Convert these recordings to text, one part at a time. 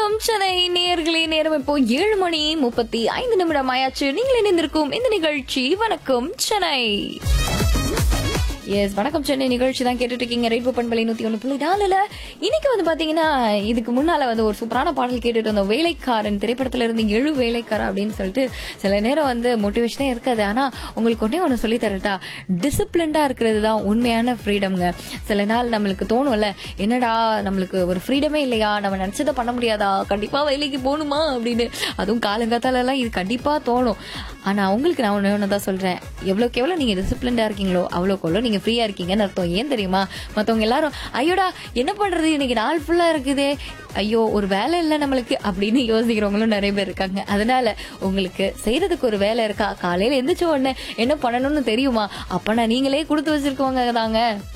வணக்கம் சென்னை நேயர்களே நேரம் இப்போ ஏழு மணி முப்பத்தி ஐந்து நிமிடம் ஆயாச்சு நீங்கள் இணைந்திருக்கும் இந்த நிகழ்ச்சி வணக்கம் சென்னை எஸ் வணக்கம் சென்னை நிகழ்ச்சி தான் கேட்டுட்டு இருக்கீங்க ரெயின்போ பண்பலை நூத்தி ஒண்ணு புள்ளி நாலுல இன்னைக்கு வந்து பாத்தீங்கன்னா இதுக்கு முன்னால வந்து ஒரு சூப்பரான பாடல் கேட்டுட்டு இருந்தோம் வேலைக்காரன் திரைப்படத்துல இருந்து எழு வேலைக்காரன் அப்படின்னு சொல்லிட்டு சில நேரம் வந்து மோட்டிவேஷனே இருக்காது ஆனா உங்களுக்கு ஒன்னே ஒண்ணு சொல்லி தரட்டா டிசிப்ளின்டா இருக்கிறது தான் உண்மையான ஃப்ரீடம்ங்க சில நாள் நம்மளுக்கு தோணும்ல என்னடா நம்மளுக்கு ஒரு ஃப்ரீடமே இல்லையா நம்ம நினைச்சதை பண்ண முடியாதா கண்டிப்பா வேலைக்கு போகணுமா அப்படின்னு அதுவும் காலங்காத்தால எல்லாம் இது கண்டிப்பா தோணும் ஆனா உங்களுக்கு நான் ஒண்ணு ஒன்று தான் சொல்றேன் எவ்வளோக்கு எவ்வளோ நீங்க டிசிப்ளின்டா இருக்கீங்களோ அவ்வளோக்கு எவ்வளோ நீங்க ஃப்ரீயா இருக்கீங்கன்னு அர்த்தம் ஏன் தெரியுமா மத்தவங்க எல்லாரும் ஐயோடா என்ன பண்றது இன்னைக்கு நாள் ஃபுல்லா இருக்குதே ஐயோ ஒரு வேலை இல்லை நம்மளுக்கு அப்படின்னு யோசிக்கிறவங்களும் நிறைய பேர் இருக்காங்க அதனால உங்களுக்கு செய்யறதுக்கு ஒரு வேலை இருக்கா காலையில எந்திரிச்ச உடனே என்ன பண்ணணும்னு தெரியுமா அப்ப நீங்களே கொடுத்து வச்சிருக்கவங்க தாங்க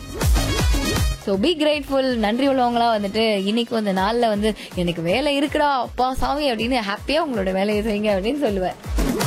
ஸோ பி கிரேட்ஃபுல் நன்றி உள்ளவங்களா வந்துட்டு இன்னைக்கு வந்து நாளில் வந்து எனக்கு வேலை இருக்குடா அப்பா சாமி அப்படின்னு ஹாப்பியாக உங்களோட வேலையை செய்யுங்க அப்படின்னு சொல்லுவேன்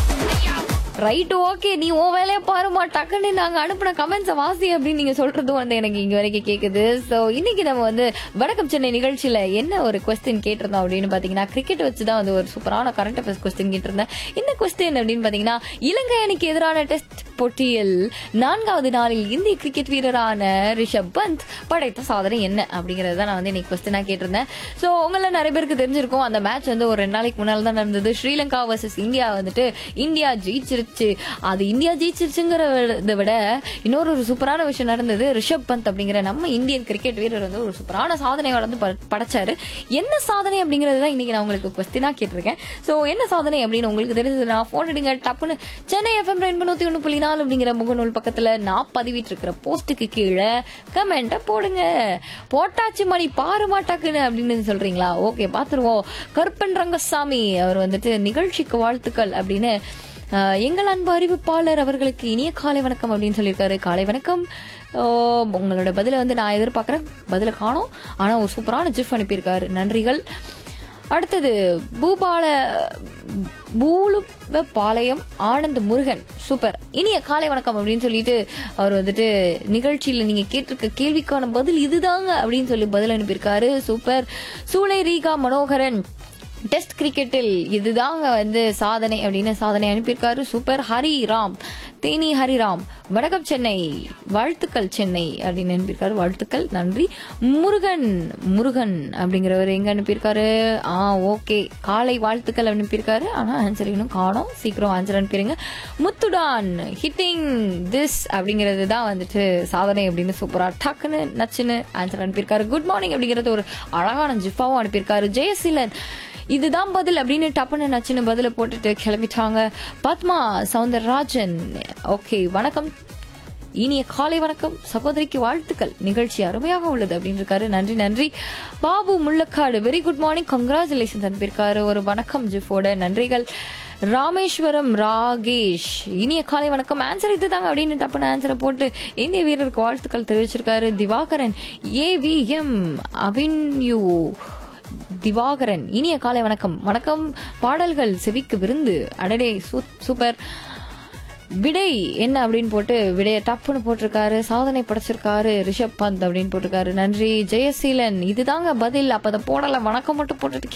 ரைட் ஓகே நீ உன் வேலையை பாருமா டக்குன்னு நாங்க அனுப்பின கமெண்ட்ஸை வாசி அப்படின்னு நீங்க சொல்றதும் வந்து எனக்கு இங்க வரைக்கும் கேக்குது சோ இன்னைக்கு நம்ம வந்து வடக்கம் சென்னை நிகழ்ச்சியில என்ன ஒரு கொஸ்டின் கேட்டிருந்தோம் அப்படின்னு பாத்தீங்கன்னா கிரிக்கெட் வச்சு தான் வந்து ஒரு சூப்பரான கரண்ட் அஃபேர்ஸ் கொஸ்டின் கேட்டிருந்தேன் என்ன கொஸ்டின் அப்படின்னு பாத்தீங்கன்னா இலங்கை அணிக்கு எதிரான டெஸ்ட் போட்டியில் நான்காவது நாளில் இந்திய கிரிக்கெட் வீரரான ரிஷப் பந்த் படைத்த சாதனை என்ன அப்படிங்கறத தான் நான் வந்து இன்னைக்கு கொஸ்டினா கேட்டிருந்தேன் சோ உங்கள நிறைய பேருக்கு தெரிஞ்சிருக்கும் அந்த மேட்ச் வந்து ஒரு ரெண்டு நாளைக்கு முன்னால தான் நடந்தது ஸ்ரீலங்கா வர்சஸ் இந்தியா வந்துட்டு இந்தியா ஜெயிச்சிருச்சு அது இந்தியா ஜெயிச்சிருச்சுங்கிறத விட இன்னொரு ஒரு சூப்பரான விஷயம் நடந்தது ரிஷப் பந்த் அப்படிங்கிற நம்ம இந்தியன் கிரிக்கெட் வீரர் வந்து ஒரு சூப்பரான சாதனை வந்து ப- படைச்சாரு என்ன சாதனை அப்படிங்கறது தான் இன்னைக்கு நான் உங்களுக்கு கொஸ்டினா கேட்டிருக்கேன் சோ என்ன சாதனை அப்படின்னு உங்களுக்கு தெரிஞ்சது நான் போன் எடுங்க டப்புன்னு சென்னை எஃப்எம் ரெண்டு நூத்தி ஒண்ணு புள்ளி நாலு அப்படிங்கிற முகநூல் பக்கத்துல நான் பதிவிட்டு இருக்கிற போஸ்ட்டுக்கு கீழே கமெண்ட போடுங்க போட்டாச்சு மணி பாரு மாட்டாக்குன்னு அப்படின்னு சொல்றீங்களா ஓகே பாத்துருவோம் கருப்பன் ரங்கசாமி அவர் வந்துட்டு நிகழ்ச்சிக்கு வாழ்த்துக்கள் அப்படின்னு ஆஹ், எங்கள் அன்பு அறிவிப்பாளர் அவர்களுக்கு இனிய காலை வணக்கம் அப்படின்னு சொல்லியிருக்காரு காலை வணக்கம் ஆஹ், உங்களோட பதில வந்து நான் எதிர்பார்க்கறேன் பதில காணோம் ஆனா ஒரு சூப்பரான ஜிஃப் அனுப்பியிருக்காரு நன்றிகள் அடுத்தது பூபால பூலுவ பாளையம் ஆனந்த் முருகன் சூப்பர் இனிய காலை வணக்கம் அப்படின்னு சொல்லிட்டு அவர் வந்துட்டு நிகழ்ச்சியில நீங்க கேட்டிருக்க கேள்விக்கான பதில் இதுதாங்க அப்படின்னு சொல்லி பதில் அனுப்பியிருக்காரு சூப்பர் சூளை ரீகா மனோகரன் டெஸ்ட் கிரிக்கெட்டில் இதுதாங்க வந்து சாதனை அப்படின்னு சாதனை அனுப்பியிருக்காரு சூப்பர் ஹரிராம் தேனி ஹரிராம் வடகம் சென்னை வாழ்த்துக்கள் சென்னை அப்படின்னு அனுப்பியிருக்காரு வாழ்த்துக்கள் நன்றி முருகன் முருகன் அப்படிங்கிறவர் எங்க அனுப்பியிருக்காரு ஆ ஓகே காலை வாழ்த்துக்கள் அனுப்பியிருக்காரு ஆனா ஆன்சர் இன்னும் காணோம் சீக்கிரம் ஆன்சர் அனுப்பிடுங்க முத்துடான் ஹிட்டிங் திஸ் அப்படிங்கிறது தான் வந்துட்டு சாதனை அப்படின்னு சூப்பரா டக்குன்னு நச்சுன்னு ஆன்சர் அனுப்பியிருக்காரு குட் மார்னிங் அப்படிங்கிறது ஒரு அழகான ஜிஃபாவும் அனுப்பியிருக்காரு ஜெயசீலன் இதுதான் பதில் அப்படின்னு டப்புன்னு நச்சுன்னு பதில போட்டுட்டு கிளம்பிட்டாங்க பத்மா சவுந்தரராஜன் ஓகே வணக்கம் இனிய காலை வணக்கம் சகோதரிக்கு வாழ்த்துக்கள் நிகழ்ச்சி அருமையாக உள்ளது அப்படின்னு இருக்காரு நன்றி நன்றி Babu Mullakadu very good morning congratulation அனுப்பியிருக்காரு ஒரு வணக்கம் ஜிஃபோட நன்றிகள் ராமேஸ்வரம் ராகேஷ் இனிய காலை வணக்கம் ஆன்சர் இதுதாங்க அப்படின்னு டப்புன்னு ஆன்சரை போட்டு இந்திய வீரருக்கு வாழ்த்துக்கள் தெரிவிச்சிருக்காரு திவாகரன் ஏவிஎம் அவின்யூ திவாகரன் இனிய காலை வணக்கம் வணக்கம் பாடல்கள் செவிக்கு விருந்து அடடே சூ- சூப்பர் விடை என்ன அப்படின்னு போட்டு விடைய டப்புன்னு போட்டிருக்காரு சாதனை படைச்சிருக்காரு ரிஷப் பந்த் அப்படின்னு போட்டிருக்காரு நன்றி ஜெயசீலன் இதுதாங்க பதில் அப்ப அதை போடல வணக்கம் மட்டும் போட்டுட்டு